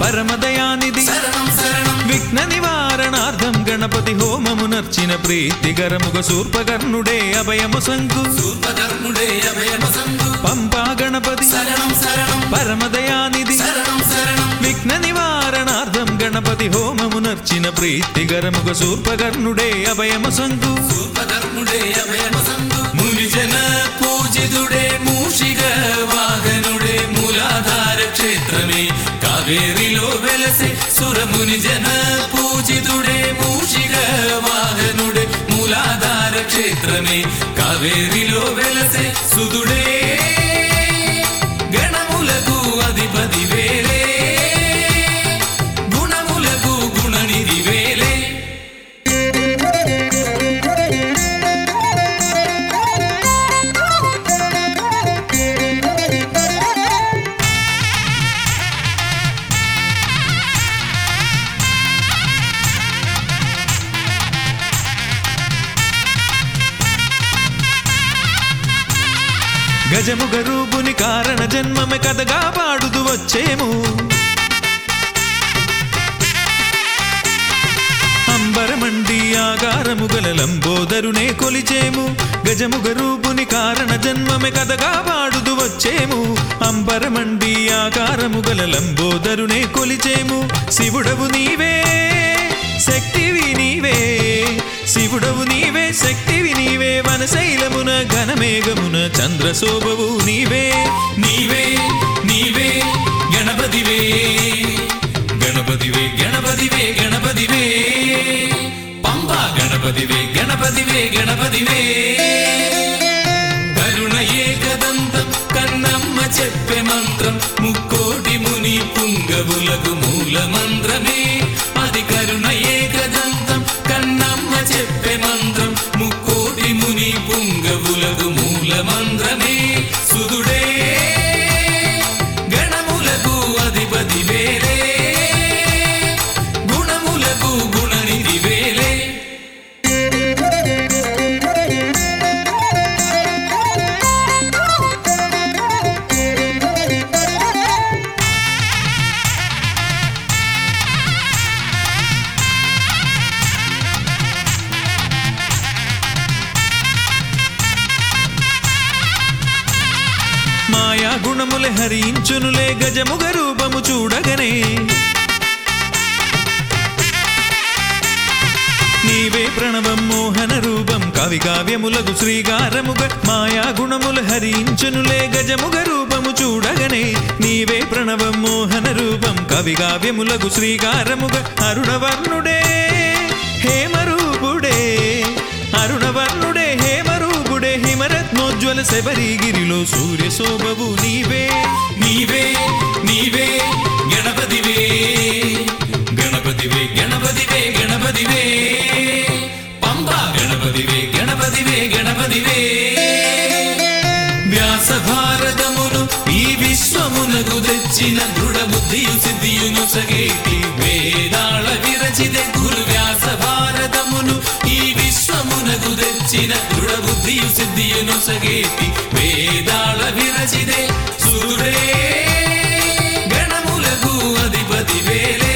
పరమదయానిధి శరణం శరణం విఘ్న నివారణార్థం గణపతి హోమమునర్చిన ప్రీతిగరముగ శూర్పకర్ణుడే అభయము సంకు సూర్పధర్ముడే అభయమసంగు పంపా గణపతి శరణం శరణం పరమదయానిధి శరణం శరణం విఘ్న నివారణార్థం గణపతి హోమమునర్చిన ప్రీతిగరముగ శూర్పకర్ణుడే అభయము సంకు సూర్పధర్ముడే అభయమసంగు మునిజన పూజితుడే మూషిక వాహనుడే మూలాధార క్షేత్రమే కావేరిలో వెలసే సురముని జన పూజితుడే మూషిక వాహనుడే మూలాధార క్షేత్రమే కావేరిలో వెలసే సుదుడే గణములకు అధిపతి వేలే గుణములకు గుణనిధి వేలే గజముగ రూపుని కారణ జన్మమే కథగా పాడుతూ వచ్చేము అంబరమండి ఆగారముగల లంబోదరునే కొలిచేము గజముగ రూపుని కారణ జన్మమే కథగా పాడుతూ వచ్చేము అంబరమండి ఆకారముగల లంబోదరునే కొలిచేము శివుడవు నీవే శక్తివి నీవే శివుడవు నీవే శక్తివి నీవే వనశైలమున ఘనమేఘమున చంద్రశోభవు నీవే నీవే నీవే గణపతివే గణపతివే గణపతివే గణపతివే పంపా గణపతివే గణపతివే గణపతివే కరుణ ఏకదంతం కన్నమ్మ చెప్పే మంత్రం ముక్కోటి ముని పుంగవులకు మూల మంత్రమే అది కరుణ ఏకదంతం కన్నమ్మ చెప్పే మంత్రం ముక్కోటి ముని పుంగవులకు మూల మంత్రమే సుదుడే గణములకు అధిపతి వేలే గుణములకు గుణనిధి వేలే మాయా గుణములే హరించునులే గజముగ రూపము చూడగనే నీవే ప్రణవం మోహన రూపం కవి కావ్యములకు శ్రీగారముగ మాయా గుణములు హరించునులే గజముగ రూపము చూడగనే నీవే ప్రణవం మోహన రూపం కవి కావ్యములకు శ్రీగారముగ అరుణవర్ణుడే హేమరూపుడే అరుణవర్ణుడే హేమరూపుడే హిమరత్నోజ్వల శబరిగిరిలో సూర్య శోభవు నీవే నీవే నీవే గణపతివే గణపతివే గణపతివే గణపతివే పంపా గణపతివే గణపతివే గణపతివే వ్యాస భారతమును ఈ విశ్వమునకు తెచ్చిన దృఢ బుద్ధియు సిద్ధియును సగేటి వేదాళ విరచితే గురు వ్యాస భారతమును ఈ విశ్వమునకు తెచ్చిన దృఢ బుద్ధియు సిద్ధియును సగేటి వేదాళ విరచితే సూరే గణములకు అధిపతి వేలే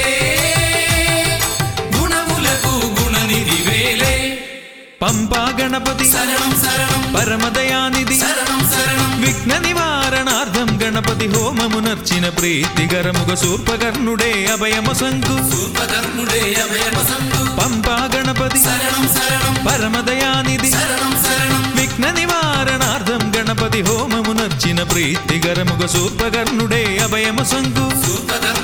గుణములకు గుణనిధి వేలే పంపా గణపతి శరణం శరణం పరమదయానిధి శరణం శరణం విఘ్న నివారణార్థం గణపతి హోమమునర్చిన ప్రీతిగరముగ శూర్పకర్ణుడే అభయము సంకు సూర్పధర్ముడే అభయమసంగు పంపా గణపతి శరణం శరణం పరమదయానిధి శరణం శరణం విఘ్న నివారణార్థం గణపతి హోమమునర్చిన ప్రీతిగరముగ శూర్పకర్ణుడే అభయము సంకు సూర్పధర్ముడే